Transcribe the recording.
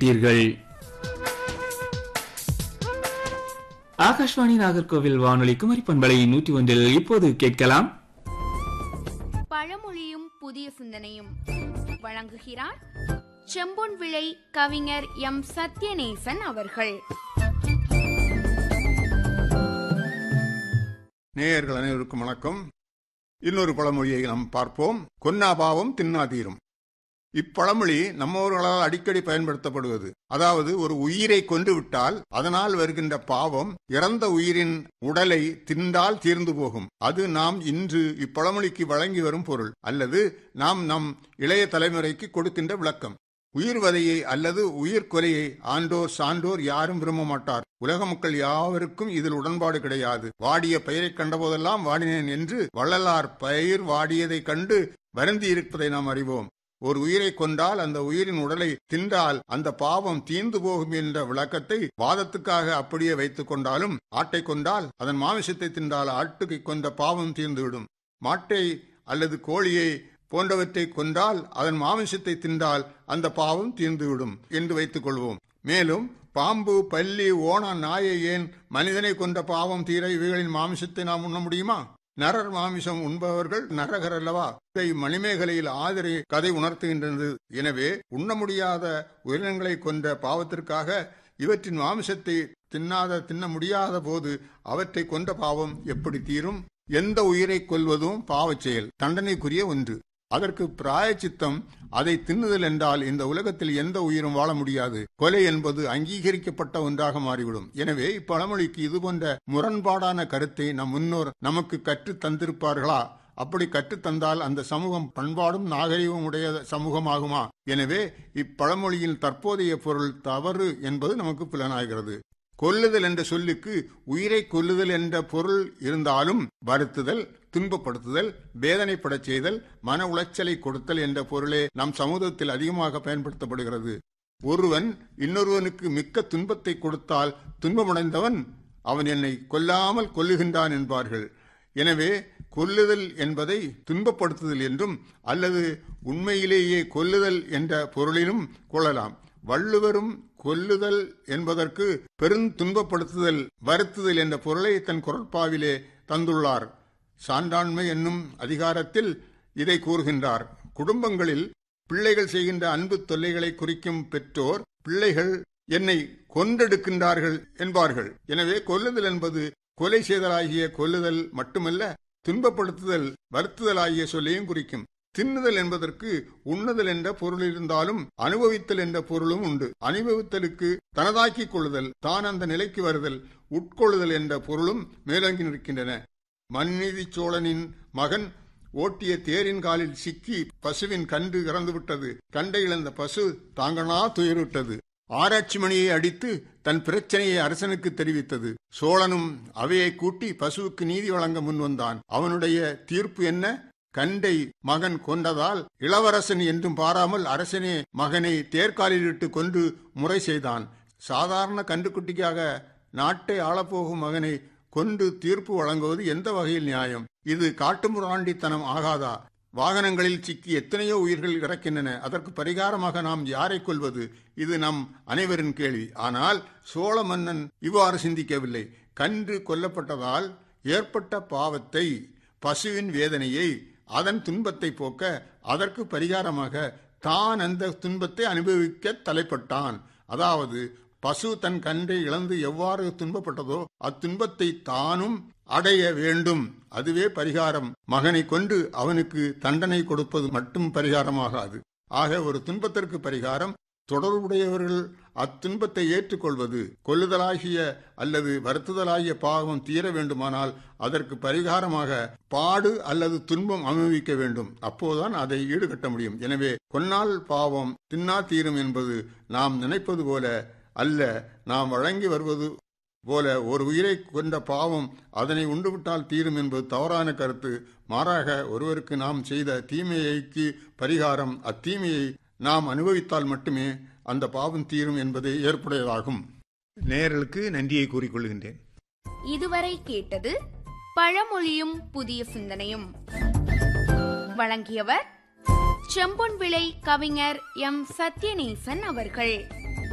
கேட்டீர்கள் ஆகாஷ்வாணி நாகர்கோவில் வானொலி குமரி பண்பலை நூற்றி ஒன்றில் இப்போது கேட்கலாம் பழமொழியும் புதிய சிந்தனையும் வழங்குகிறார் செம்பொன் விளை கவிஞர் எம் சத்யநேசன் அவர்கள் நேயர்கள் அனைவருக்கும் வணக்கம் இன்னொரு பழமொழியை நாம் பார்ப்போம் கொன்னாபாவம் தின்னாதீரும் இப்பழமொழி நம்மவர்களால் அடிக்கடி பயன்படுத்தப்படுவது அதாவது ஒரு உயிரை கொண்டு விட்டால் அதனால் வருகின்ற பாவம் இறந்த உயிரின் உடலை தின்றால் தீர்ந்து போகும் அது நாம் இன்று இப்பழமொழிக்கு வழங்கி வரும் பொருள் அல்லது நாம் நம் இளைய தலைமுறைக்கு கொடுக்கின்ற விளக்கம் உயிர் வதையை அல்லது உயிர் கொலையை ஆண்டோர் சான்றோர் யாரும் விரும்ப மாட்டார் உலக மக்கள் யாவருக்கும் இதில் உடன்பாடு கிடையாது வாடிய பெயரைக் கண்டபோதெல்லாம் வாடினேன் என்று வள்ளலார் பயிர் வாடியதைக் கண்டு வருந்தி இருப்பதை நாம் அறிவோம் ஒரு உயிரை கொண்டால் அந்த உயிரின் உடலை தின்றால் அந்த பாவம் தீர்ந்து போகும் என்ற விளக்கத்தை வாதத்துக்காக அப்படியே வைத்துக் கொண்டாலும் ஆட்டை கொண்டால் அதன் மாமிசத்தை தின்றால் ஆட்டுக்கு கொண்ட பாவம் தீர்ந்துவிடும் மாட்டை அல்லது கோழியை போன்றவற்றை கொன்றால் அதன் மாமிசத்தை தின்றால் அந்த பாவம் தீர்ந்துவிடும் என்று வைத்துக் கொள்வோம் மேலும் பாம்பு பல்லி ஓண நாயை ஏன் மனிதனை கொண்ட பாவம் தீர இவைகளின் மாமிசத்தை நாம் உண்ண முடியுமா நரர் மாமிசம் உண்பவர்கள் நரகர் அல்லவா இதை மணிமேகலையில் ஆதரி கதை உணர்த்துகின்றது எனவே உண்ண முடியாத உயிரினங்களை கொண்ட பாவத்திற்காக இவற்றின் மாமிசத்தை தின்னாத தின்ன முடியாத போது அவற்றை கொண்ட பாவம் எப்படி தீரும் எந்த உயிரை கொல்வதும் பாவச் செயல் தண்டனைக்குரிய ஒன்று அதற்கு பிராயச்சித்தம் அதை தின்னுதல் என்றால் இந்த உலகத்தில் எந்த உயிரும் வாழ முடியாது கொலை என்பது அங்கீகரிக்கப்பட்ட ஒன்றாக மாறிவிடும் எனவே இப்பழமொழிக்கு இதுபோன்ற முரண்பாடான கருத்தை நம் முன்னோர் நமக்கு கற்றுத் தந்திருப்பார்களா அப்படி கற்றுத்தந்தால் அந்த சமூகம் பண்பாடும் நாகரிகமும் உடைய சமூகமாகுமா எனவே இப்பழமொழியின் தற்போதைய பொருள் தவறு என்பது நமக்கு புலனாகிறது கொல்லுதல் என்ற சொல்லுக்கு உயிரை கொல்லுதல் என்ற பொருள் இருந்தாலும் வருத்துதல் துன்பப்படுத்துதல் வேதனைப்படச் செய்தல் மன உளைச்சலை கொடுத்தல் என்ற பொருளே நம் சமூகத்தில் அதிகமாக பயன்படுத்தப்படுகிறது ஒருவன் இன்னொருவனுக்கு மிக்க துன்பத்தை கொடுத்தால் துன்பமடைந்தவன் அவன் என்னை கொல்லாமல் கொல்லுகின்றான் என்பார்கள் எனவே கொல்லுதல் என்பதை துன்பப்படுத்துதல் என்றும் அல்லது உண்மையிலேயே கொல்லுதல் என்ற பொருளிலும் கொள்ளலாம் வள்ளுவரும் கொல்லுதல் என்பதற்கு பெருந்துன்பப்படுத்துதல் வருத்துதல் என்ற பொருளை தன் குரட்பாவிலே தந்துள்ளார் சான்றாண்மை என்னும் அதிகாரத்தில் இதை கூறுகின்றார் குடும்பங்களில் பிள்ளைகள் செய்கின்ற அன்பு தொல்லைகளை குறிக்கும் பெற்றோர் பிள்ளைகள் என்னை கொன்றெடுக்கின்றார்கள் என்பார்கள் எனவே கொல்லுதல் என்பது கொலை செய்தலாகிய கொல்லுதல் மட்டுமல்ல துன்பப்படுத்துதல் வருத்துதலாகிய சொல்லையும் குறிக்கும் தின்னுதல் என்பதற்கு உண்ணுதல் என்ற பொருள் இருந்தாலும் அனுபவித்தல் என்ற பொருளும் உண்டு அனுபவித்தலுக்கு தனதாக்கிக் கொள்ளுதல் தான் அந்த நிலைக்கு வருதல் உட்கொள்ளுதல் என்ற பொருளும் மேலோங்கி நிற்கின்றன மன்நீதி சோழனின் மகன் ஓட்டிய தேரின் காலில் சிக்கி பசுவின் கன்று இறந்துவிட்டது கண்டை இழந்த பசு தாங்கனா துயருட்டது ஆராய்ச்சி மணியை அடித்து தன் பிரச்சனையை அரசனுக்கு தெரிவித்தது சோழனும் அவையை கூட்டி பசுவுக்கு நீதி வழங்க முன்வந்தான் அவனுடைய தீர்ப்பு என்ன கண்டை மகன் கொண்டதால் இளவரசன் என்றும் பாராமல் அரசனே மகனை தேர்காலிலிட்டு கொண்டு முறை செய்தான் சாதாரண கண்டுக்குட்டிக்காக நாட்டை ஆளப்போகும் மகனை கொண்டு தீர்ப்பு வழங்குவது எந்த வகையில் நியாயம் இது காட்டுமுராண்டித்தனம் ஆகாதா வாகனங்களில் சிக்கி எத்தனையோ உயிர்கள் இறக்கின்றன அதற்கு பரிகாரமாக நாம் யாரை கொள்வது இது நம் அனைவரின் கேள்வி ஆனால் சோழ மன்னன் இவ்வாறு சிந்திக்கவில்லை கன்று கொல்லப்பட்டதால் ஏற்பட்ட பாவத்தை பசுவின் வேதனையை அதன் துன்பத்தை போக்க அதற்கு பரிகாரமாக தான் அந்த துன்பத்தை அனுபவிக்க தலைப்பட்டான் அதாவது பசு தன் கன்றை இழந்து எவ்வாறு துன்பப்பட்டதோ அத்துன்பத்தை தானும் அடைய வேண்டும் அதுவே பரிகாரம் மகனை கொண்டு அவனுக்கு தண்டனை கொடுப்பது மட்டும் பரிகாரமாகாது ஆக ஒரு துன்பத்திற்கு பரிகாரம் தொடர்புடையவர்கள் அத்துன்பத்தை ஏற்றுக்கொள்வது கொல்லுதலாகிய அல்லது வருத்துதலாகிய பாவம் தீர வேண்டுமானால் அதற்கு பரிகாரமாக பாடு அல்லது துன்பம் அனுபவிக்க வேண்டும் அப்போதுதான் அதை ஈடுகட்ட முடியும் எனவே கொன்னால் பாவம் தின்னா தீரும் என்பது நாம் நினைப்பது போல அல்ல நாம் வழங்கி வருவது போல ஒரு உயிரை கொண்ட பாவம் அதனை உண்டுவிட்டால் தீரும் என்பது தவறான கருத்து மாறாக ஒருவருக்கு நாம் செய்த தீமையைக்கு பரிகாரம் அத்தீமையை நாம் அனுபவித்தால் மட்டுமே அந்த பாவம் தீரும் என்பது ஏற்புடையதாகும் நேயர்களுக்கு நன்றியை கூறிக்கொள்கின்றேன் இதுவரை கேட்டது பழமொழியும் புதிய சிந்தனையும் வழங்கியவர் செம்பொன் விளை கவிஞர் எம் சத்யநேசன் அவர்கள்